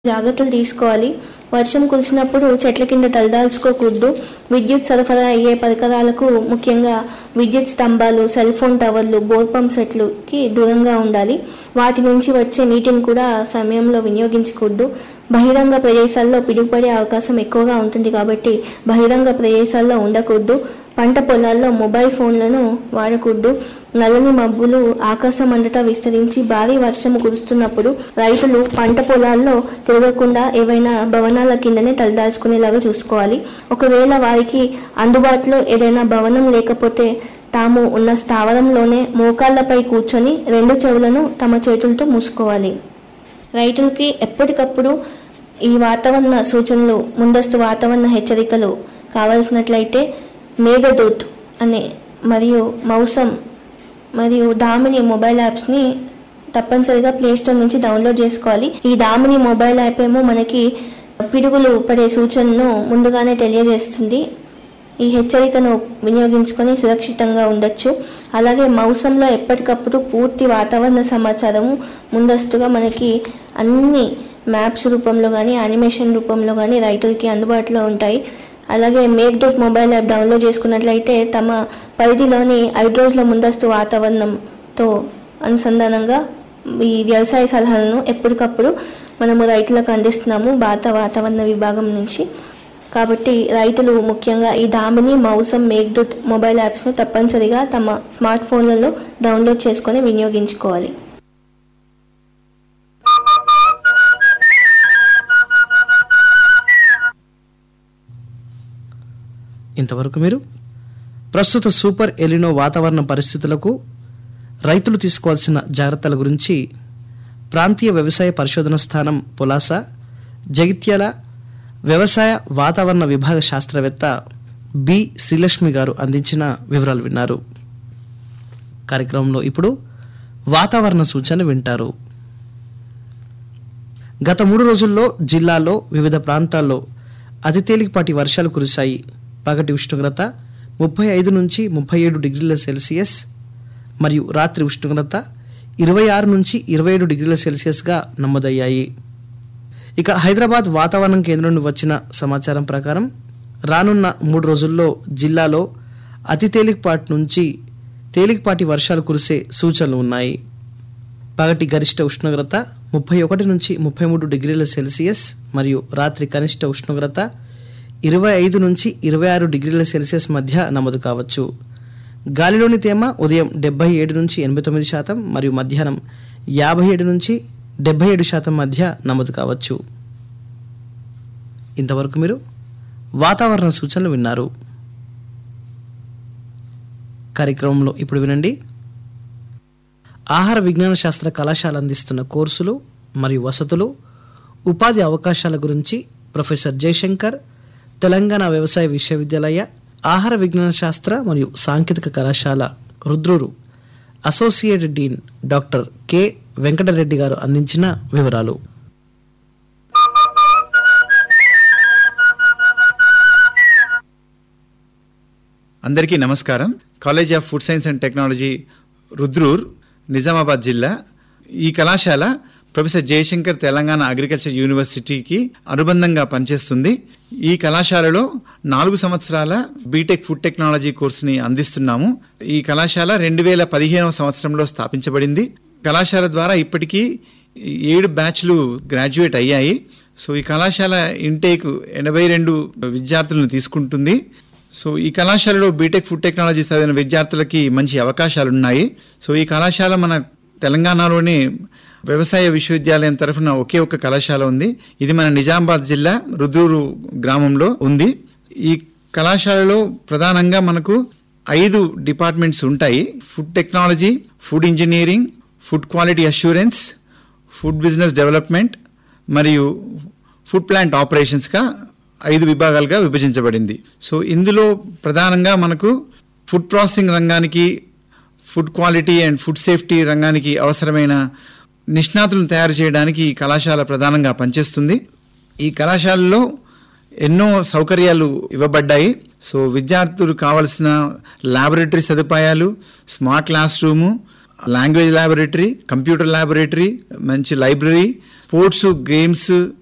జాగ్రత్తలు తీసుకోవాలి వర్షం కురిసినప్పుడు చెట్ల కింద తలదాల్చుకోకూడదు విద్యుత్ సరఫరా అయ్యే పరికరాలకు ముఖ్యంగా విద్యుత్ స్తంభాలు సెల్ ఫోన్ టవర్లు బోర్ పంప్ సెట్లుకి దూరంగా ఉండాలి వాటి నుంచి వచ్చే నీటిని కూడా సమయంలో వినియోగించకూడదు బహిరంగ ప్రదేశాల్లో పిడుగుపడే అవకాశం ఎక్కువగా ఉంటుంది కాబట్టి బహిరంగ ప్రదేశాల్లో ఉండకూడదు పంట పొలాల్లో మొబైల్ ఫోన్లను వాడకూడదు నల్లని మబ్బులు ఆకాశం అంతటా విస్తరించి భారీ వర్షం కురుస్తున్నప్పుడు రైతులు పంట పొలాల్లో తిరగకుండా ఏవైనా భవనాల కిందనే తలదాల్చుకునేలాగా చూసుకోవాలి ఒకవేళ వారికి అందుబాటులో ఏదైనా భవనం లేకపోతే తాము ఉన్న స్థావరంలోనే మోకాళ్లపై కూర్చొని రెండు చెవులను తమ చేతులతో మూసుకోవాలి రైతులకి ఎప్పటికప్పుడు ఈ వాతావరణ సూచనలు ముందస్తు వాతావరణ హెచ్చరికలు కావాల్సినట్లయితే మేఘదూత్ అనే మరియు మౌసం మరియు దామిని మొబైల్ యాప్స్ని తప్పనిసరిగా ప్లేస్టోర్ నుంచి డౌన్లోడ్ చేసుకోవాలి ఈ దామిని మొబైల్ యాప్ ఏమో మనకి పిడుగులు పడే సూచనను ముందుగానే తెలియజేస్తుంది ఈ హెచ్చరికను వినియోగించుకొని సురక్షితంగా ఉండొచ్చు అలాగే మౌసంలో ఎప్పటికప్పుడు పూర్తి వాతావరణ సమాచారము ముందస్తుగా మనకి అన్ని మ్యాప్స్ రూపంలో కానీ యానిమేషన్ రూపంలో కానీ రైతులకి అందుబాటులో ఉంటాయి అలాగే Meghdoot mobile app download చేసుకున్నట్లయితే తమ పరిధిలోని ఐదు రోజుల ముందస్తు వాతావరణంతో అనుసంధానంగా ఈ వ్యవసాయ సలహాలను ఎప్పటికప్పుడు మనము రైతులకు అందిస్తున్నాము భారత వాతావరణ విభాగం నుంచి కాబట్టి రైతులు ముఖ్యంగా ఈ దామిని మౌసం మేక్డుట్ మొబైల్ యాప్స్ను తప్పనిసరిగా తమ స్మార్ట్ ఫోన్లలో డౌన్లోడ్ చేసుకొని వినియోగించుకోవాలి ఇంతవరకు మీరు ప్రస్తుత సూపర్ ఎలినో వాతావరణ పరిస్థితులకు రైతులు తీసుకోవాల్సిన జాగ్రత్తల గురించి ప్రాంతీయ వ్యవసాయ పరిశోధన స్థానం పులాస జగిత్యాల వ్యవసాయ వాతావరణ విభాగ శాస్త్రవేత్త బి శ్రీలక్ష్మి గారు అందించిన వివరాలు విన్నారు కార్యక్రమంలో ఇప్పుడు వాతావరణ సూచన వింటారు గత మూడు రోజుల్లో జిల్లాలో వివిధ ప్రాంతాల్లో అతి తేలికపాటి వర్షాలు కురిశాయి పగటి ఉష్ణోగ్రత ముప్పై ఐదు నుంచి ముప్పై ఏడు డిగ్రీల సెల్సియస్ మరియు రాత్రి ఉష్ణోగ్రత ఇరవై ఆరు నుంచి ఇరవై ఏడు డిగ్రీల సెల్సియస్గా నమోదయ్యాయి ఇక హైదరాబాద్ వాతావరణ కేంద్రం నుండి వచ్చిన సమాచారం ప్రకారం రానున్న మూడు రోజుల్లో జిల్లాలో అతి తేలికపాటి నుంచి తేలికపాటి వర్షాలు కురిసే సూచనలు ఉన్నాయి పగటి గరిష్ట ఉష్ణోగ్రత ముప్పై ఒకటి నుంచి ముప్పై మూడు డిగ్రీల సెల్సియస్ మరియు రాత్రి కనిష్ట ఉష్ణోగ్రత ఇరవై ఐదు నుంచి ఇరవై ఆరు డిగ్రీల సెల్సియస్ మధ్య నమోదు కావచ్చు గాలిలోని తేమ ఉదయం డెబ్బై ఏడు నుంచి ఎనభై తొమ్మిది శాతం మరియు మధ్యాహ్నం యాభై ఏడు నుంచి డెబ్బై ఏడు శాతం మధ్య నమోదు కావచ్చు ఇంతవరకు మీరు వాతావరణ సూచనలు విన్నారు కార్యక్రమంలో ఇప్పుడు వినండి ఆహార విజ్ఞాన శాస్త్ర కళాశాల అందిస్తున్న కోర్సులు మరియు వసతులు ఉపాధి అవకాశాల గురించి ప్రొఫెసర్ జయశంకర్ తెలంగాణ వ్యవసాయ విశ్వవిద్యాలయ ఆహార విజ్ఞాన శాస్త్ర మరియు సాంకేతిక కళాశాల Rudrur associate dean doctor K Venkatareddy garu అందించిన వివరాలు అందరికీ నమస్కారం college of food science and technology Rudrur Nizamabad జిల్లా ఈ కళాశాల ప్రొఫెసర్ జయశంకర్ తెలంగాణ అగ్రికల్చర్ యూనివర్సిటీకి అనుబంధంగా పనిచేస్తుంది ఈ కళాశాలలో నాలుగు సంవత్సరాల బీటెక్ ఫుడ్ టెక్నాలజీ కోర్సుని అందిస్తున్నాము ఈ కళాశాల రెండు వేల పదిహేనవ సంవత్సరంలో స్థాపించబడింది కళాశాల ద్వారా ఇప్పటికీ ఏడు బ్యాచ్లు గ్రాడ్యుయేట్ అయ్యాయి సో ఈ కళాశాల ఇంటేక్ ఎనభై రెండు విద్యార్థులను తీసుకుంటుంది సో ఈ కళాశాలలో బీటెక్ ఫుడ్ టెక్నాలజీ చదివిన విద్యార్థులకి మంచి అవకాశాలు ఉన్నాయి సో ఈ కళాశాల మన తెలంగాణలోనే వ్యవసాయ విశ్వవిద్యాలయం తరఫున ఒకే ఒక్క కళాశాల ఉంది ఇది మన నిజామాబాద్ జిల్లా రుద్రూరు గ్రామంలో ఉంది ఈ కళాశాలలో ప్రధానంగా మనకు ఐదు డిపార్ట్మెంట్స్ ఉంటాయి food technology food engineering food quality assurance food business development మరియు ఫుడ్ ప్లాంట్ ఆపరేషన్స్గా ఐదు విభాగాలుగా విభజించబడింది సో ఇందులో ప్రధానంగా మనకు ఫుడ్ ప్రాసెసింగ్ రంగానికి food quality and food safety రంగానికి అవసరమైన నిష్ణాతులను తయారు చేయడానికి ఈ కళాశాల ప్రధానంగా పనిచేస్తుంది ఈ కళాశాలలో ఎన్నో సౌకర్యాలు ఇవ్వబడ్డాయి సో విద్యార్థులు కావలసిన ల్యాబొరేటరీ సదుపాయాలు smart class room language laboratory computer laboratory మంచి లైబ్రరీ స్పోర్ట్స్ గేమ్స్